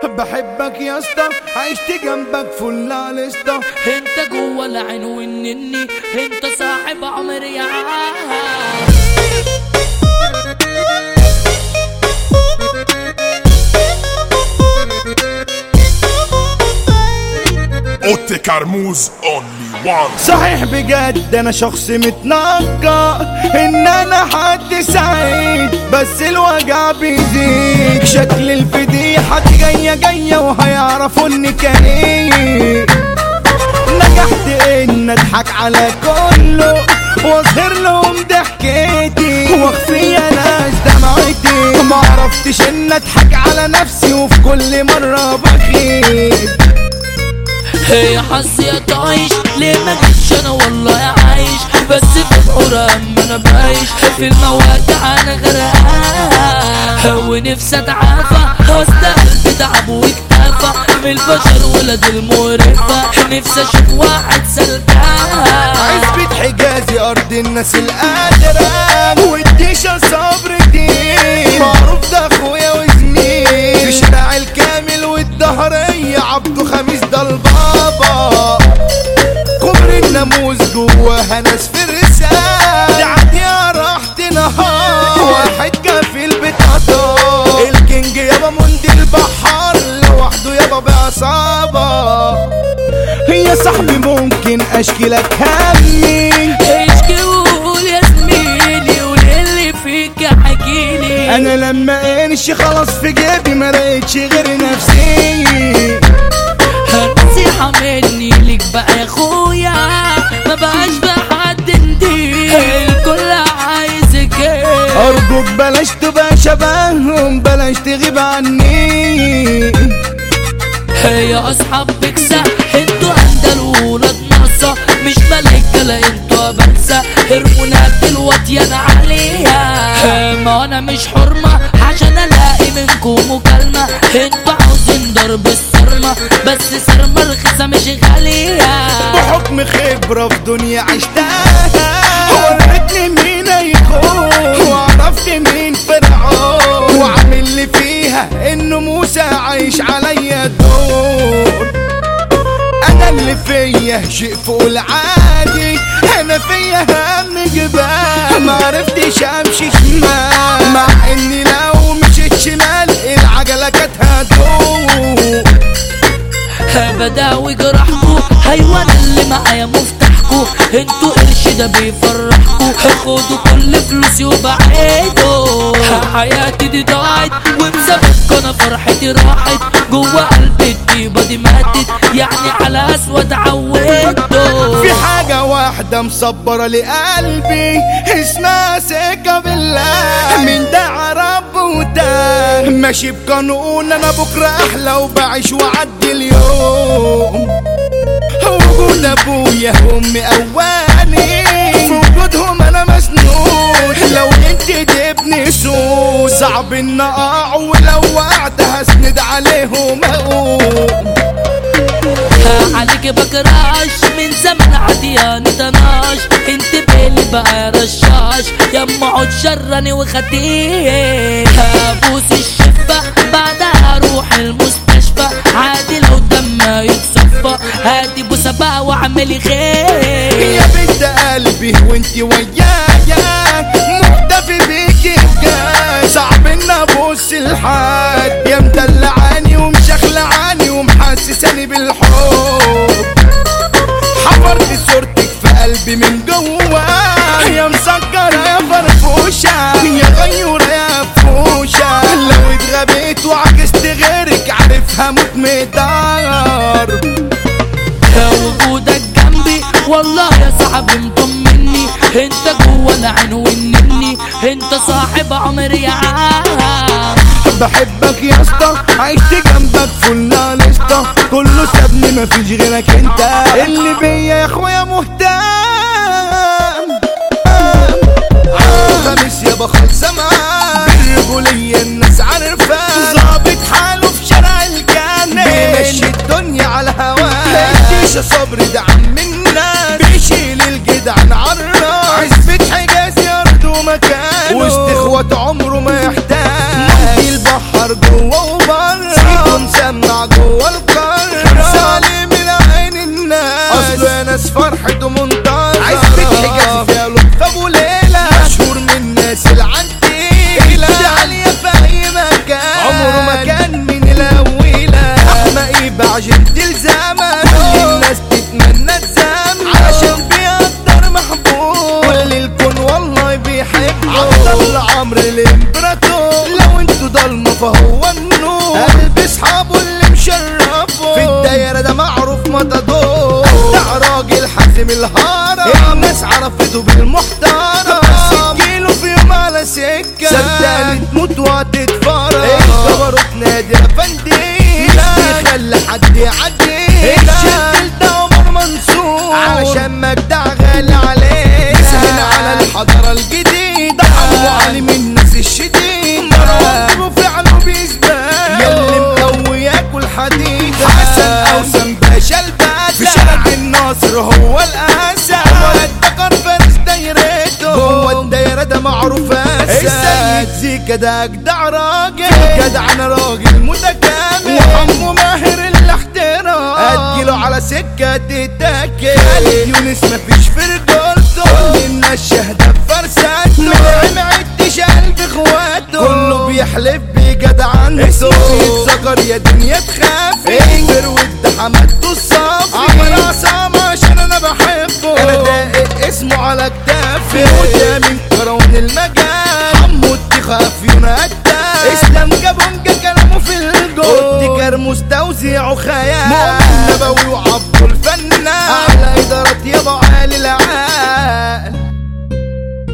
بحبك يا اسطى عشت جنبك فل على اسطى انت جوه العين والنني انت صاحب عمري يا عم اوتي كرموز اونلي وان صحيح بجد انا شخص متنقى ان انا حد سعيد بس الوجع بيزيد شكل الفضيحة دي جاية جاية وهيعرفوا اني كريم نجحت ان اضحك على كله واظهر لهم ضحكتي واخفي يا ناس دمعتي ما عرفتش ان اضحك على نفسي وفي كل مرة بخيب هي حظي يا طايش ليه ما جيتش انا والله يا عايش بس في الحرام انا بعيش في المواجع انا غرقان ونفسي اتعافى واستقل بتعب واكتافى من البشر ولد المقرفة نفسي اشوف واحد سلكان عزبة حجازي أرض الناس القادرة والديشة صبر كتير معروف ده أخويا وزميل في شارع الكامل والدهرية عبده خميس ده البابا كبر الناموس جواها ناس في الرسالة تعديها راحت نهار واحد كفيل بتاعته الكينج يابا مندي البحر لوحده يابا بعصابة يا صاحبي ممكن اشكي لك همي اشكي وقول يا زميلي واللي فيك حكيلي انا لما انشي خلاص في جيبي ما لقيتش غير نفسي نصيحة مني ليك بقى يا اخويا ما بقاش بحد نديك الكل عايزك ايه ارجوك بلاش تبقى شبههم بلاش تغيب عني هي اصحاب بكسة انتوا اندلونا ناقصة مش ملايكة لا انتوا بنسى ارمونا دلوقتي انا عليها ما انا مش حرمة عشان الاقي منكم مكالمة انتوا عاوزين ضرب الصرمة بس صرمة رخيصة مش غالية بحكم خبرة في دنيا عشتها وريتني مين هيخون وعرفت مين فرعون وعامل لي فيها انه موسى عايش عليا الدور انا اللي فيا شيء فوق العادي انا فيا هم جبال ما عرفتش امشي شمال مع اني لو مشيت شمال العجله كانت هتدور بداوي جرحكو ايوه انا اللي معايا مفتاحكو انتوا قرش ده بيفرحكو خدوا كل فلوسي وبعيدوا حياتي دي ضاعت وبسببكوا انا فرحتي راحت جوه قلبي الطيبه دي ماتت يعني على اسود عودته في حاجة واحدة مصبرة لقلبي اسمها ثقة بالله من دعا رب وده ماشي بقانون انا بكرة احلى وبعيش وعدي اليوم وجود ابويا وامي اواني في وجودهم انا مسنون لو انت تبني سوق صعب ان اقع ولو وقعت هسند عليهم اقوم عليك بكراش من زمن عديان طناش انت بالي بقى يا رشاش يا اما عود شرني وخديه هبوس الشفة بعدها اروح المستشفى عادي لو دمها يتصفى هاتي بوسة بقى واعملي خير يا بنت قلبي وانت ويايا مختفي بيكي بجد صعب ان ابص لحد يا مدلعاني ومشخلعاني ومحسساني بالحب حفرت صورتك في قلبي من جوا يا مسكرة يا فرفوشة يا غيورة يا فوشة لو اتغبيت وعكست غيرك عارف هموت مدار وجودك جنبي والله يا صاحبي مطمني انت جوه العين والنني انت صاحب عمري يا عم بحبك يا اسطى عشت جنبك فل على اسطى كله سابني مفيش غيرك انت اللي بيا يا اخويا مهتم خميس يابا خلصة معاه بالرجولية الناس عارفاه ظابط حاله في شارع الجنة بيمشي الدنيا على هواه الجيش صبري ده عم الناس بيشيل الجدعان عالراس عزبة حجاز يرضو مكانه وسط اخوات عمره ما يحتاج مهدي البحر جوه وبره سيكون مسمع جوه القارة سالم العين الناس اصله يا ناس فرحته منتظرة عايز حجاز فيها لطف ابو ليلى مشهور من الناس العنتيلة عالية في اي مكان عمره ما كان من الاولى احمقي بعجلة الزمن كل الناس تتمنى تزامن عشان بيقدر محبوب كل الكون والله بيحبه عبد الله عمرو الامبراطور لو انتوا ضلمه فهو النور قلب اصحابه اللي مشرفه في الدايره ده معروف متدور ده راجل حازم الهرم الناس عرفته بالمحترم سكيله في يوم على سكه صدقني تموت وهتتفرج الجبروت نادر افندي يخلي حد يعدي الشد ده عمر منصور علشان مجدع غالي عليه سهل على الحضارة الجديدة عمو علي من الناس الشديد مروان فعله بيثبت يلي مقوي ياكل حديد حسن اوسم باشا الباشا في شارع الناصر هو الاسد عمر الدكر فارس دايرته جوه الدايرة ده معروف اسد السيد زيكا ده اجدع راجل جدع انا راجل متكامل وحمو ماهر الاحترام اديله على سكة تتاكل خالد يونس مفيش في رجولته كل الناس شهدة بفرساته من عدتش قلب اخواته كله بيحلف بجدع عنده يتذكر يا دنيا تخافي اكبر وده حمدته الصافي عمر عصام عشان انا بحبه انا داقق اسمه على كتافي قدامي كرون المجال حمو التخاف ينادى اسلام جابونجا كلامه في الجول ابتكار مستوزع خيال مؤمن نبوي وعبد